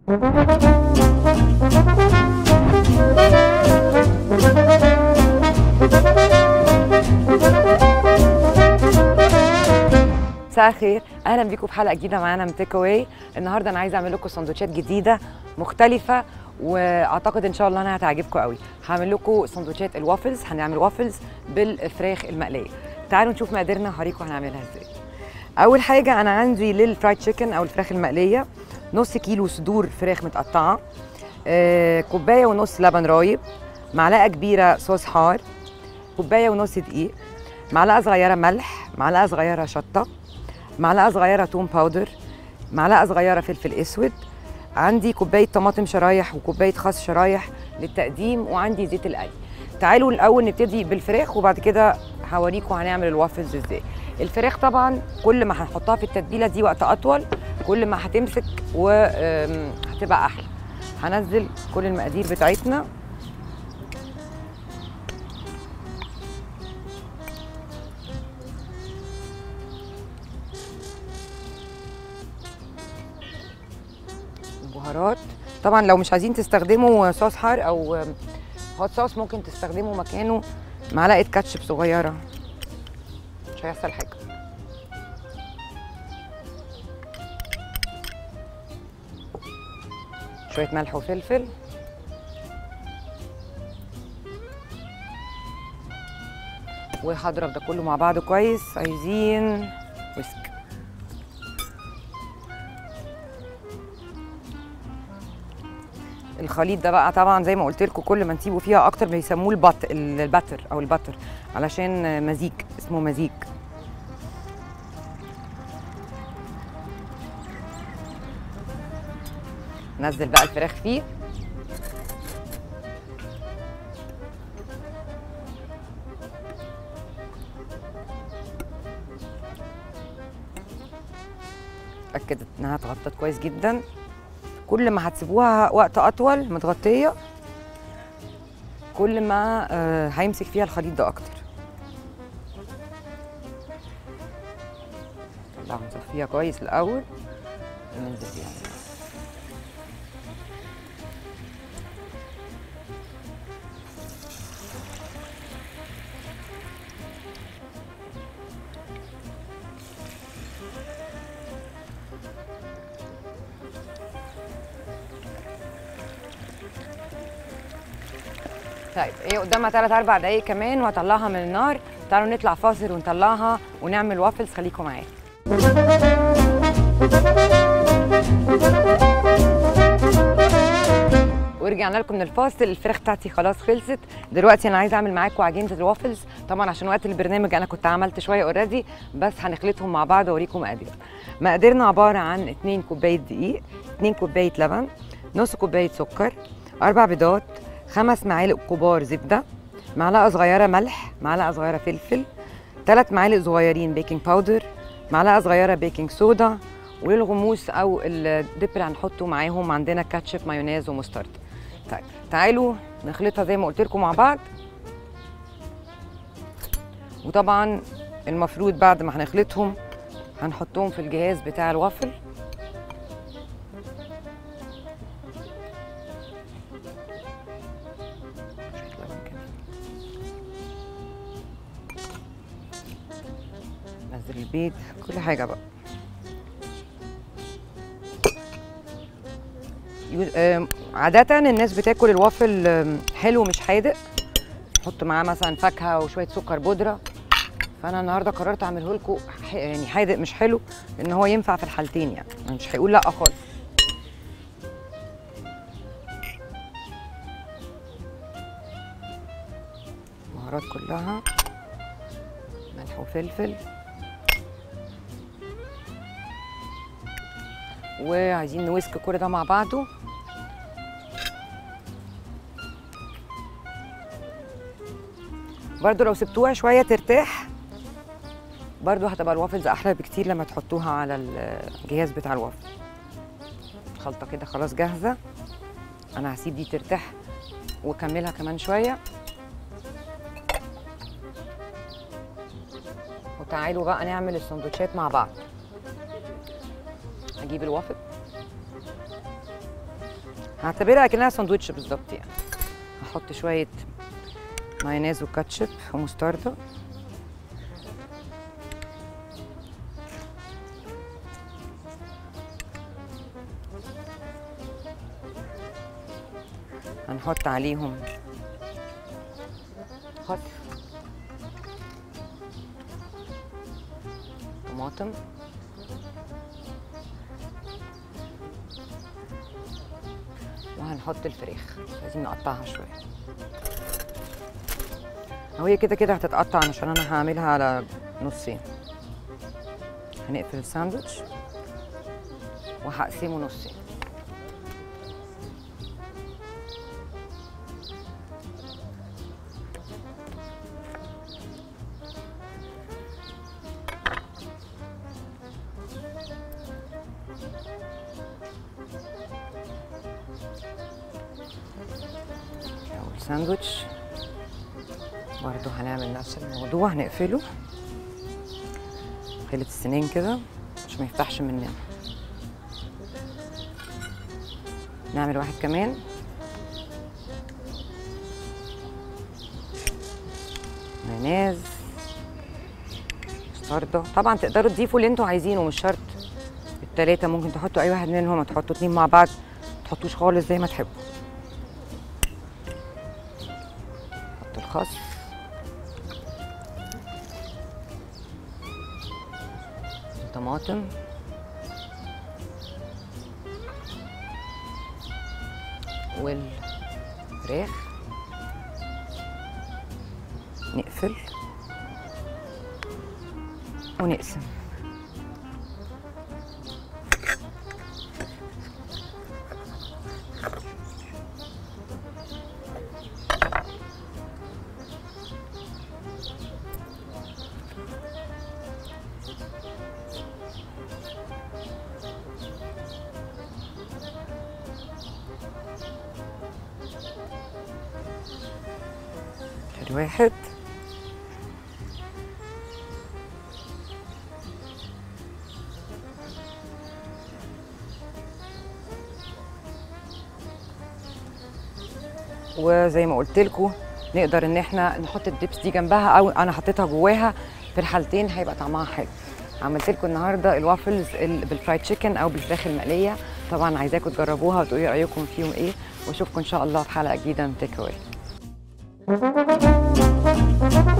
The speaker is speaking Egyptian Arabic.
مساء الخير اهلا بيكم في حلقه جديده معانا من تيك اواي النهارده انا عايزه اعمل لكم سندوتشات جديده مختلفه واعتقد ان شاء الله انها هتعجبكم قوي هعمل لكم سندوتشات الوافلز هنعمل وافلز بالفراخ المقليه تعالوا نشوف مقاديرنا هوريكم هنعملها ازاي اول حاجه انا عندي للفرايد تشيكن او الفراخ المقليه نص كيلو صدور فراخ متقطعه آه، كوبايه ونص لبن رايب معلقه كبيره صوص حار كوبايه ونص دقيق معلقه صغيره ملح معلقه صغيره شطه معلقه صغيره توم باودر معلقه صغيره فلفل اسود عندي كوبايه طماطم شرايح وكوبايه خس شرايح للتقديم وعندي زيت القلي تعالوا الاول نبتدي بالفراخ وبعد كده هوريكم هنعمل الوافلز ازاي الفراخ طبعا كل ما هنحطها في التتبيله دي وقت اطول كل ما هتمسك وهتبقى احلى هنزل كل المقادير بتاعتنا البهارات طبعا لو مش عايزين تستخدموا صوص حار او هوت صوص ممكن تستخدموا مكانه معلقه كاتشب صغيره مش هيحصل حاجه شويه ملح وفلفل وهضرب ده كله مع بعضه كويس عايزين ويسك الخليط ده بقى طبعا زي ما قلت لكم كل ما نسيبه فيها اكتر بيسموه البط البتر او البتر علشان مزيج اسمه مزيج نزل بقى الفراخ فيه اتاكد انها اتغطت كويس جدا كل ما هتسيبوها وقت اطول متغطيه كل ما آه، هيمسك فيها الخليط ده اكتر طلعها نصفيها كويس الاول وننزل فيها طيب هي قدامها 3 4 دقايق كمان وهطلعها من النار تعالوا نطلع فاصل ونطلعها ونعمل وافلز خليكم معايا ورجعنا لكم من الفاصل الفراخ بتاعتي خلاص خلصت دلوقتي انا عايزه اعمل معاكم عجينه الوافلز طبعا عشان وقت البرنامج انا كنت عملت شويه اوريدي بس هنخلطهم مع بعض واوريكم مقادير مقاديرنا عباره عن 2 كوبايه دقيق 2 كوبايه لبن نص كوبايه سكر اربع بيضات خمس معالق كبار زبده معلقه صغيره ملح معلقه صغيره فلفل ثلاث معالق صغيرين بيكنج باودر معلقه صغيره بيكنج صودا وللغموس او الدب اللي هنحطه معاهم عندنا كاتشب مايونيز ومسترد طيب تعالوا نخلطها زي ما قلت لكم مع بعض وطبعا المفروض بعد ما هنخلطهم هنحطهم في الجهاز بتاع الوافل نزل البيض كل حاجه بقى يو- آم، عادة الناس بتاكل الوافل آم، حلو مش حادق نحط معاه مثلا فاكهة وشوية سكر بودرة فأنا النهاردة قررت أعمله لكم ح- يعني حادق مش حلو لأن هو ينفع في الحالتين يعني يعني مش هيقول لأ خالص البهارات كلها ملح وفلفل وعايزين نويسك كل ده مع بعضه برضو لو سبتوها شويه ترتاح برضو هتبقى الوافلز احلى بكتير لما تحطوها على الجهاز بتاع الوافل الخلطه كده خلاص جاهزه انا هسيب دي ترتاح واكملها كمان شويه وتعالوا بقى نعمل السندوتشات مع بعض اجيب الوافل هعتبرها كأنها ساندوتش بالظبط يعني هحط شوية مايونيز وكاتشب ومستردة هنحط عليهم خس طماطم وهنحط الفراخ لازم نقطعها شويه أهو هي كده كده هتتقطع عشان انا هعملها على نصين هنقفل الساندوتش وهقسمه نصين أول ساندوتش برضو هنعمل نفس الموضوع هنقفله خلة السنين كده عشان ما يفتحش مننا نعمل واحد كمان مايونيز مستردة طبعا تقدروا تضيفوا اللي انتوا عايزينه مش شرط التلاتة ممكن تحطوا اي واحد منهم تحطوا اتنين مع بعض تحطوش خالص زي ما تحبوا نحط الخس طماطم والفراخ نقفل ونقسم ادي واحد وزي ما قلت لكم نقدر ان احنا نحط الدبس دي جنبها او انا حطيتها جواها في الحالتين هيبقى طعمها حلو عملت لكم النهارده الوافلز ال- بالفرايد تشيكن او بالفراخ المقليه طبعا عايزاكم تجربوها وتقولوا لي رايكم فيهم ايه واشوفكم ان شاء الله في حلقه جديده من تيك اواي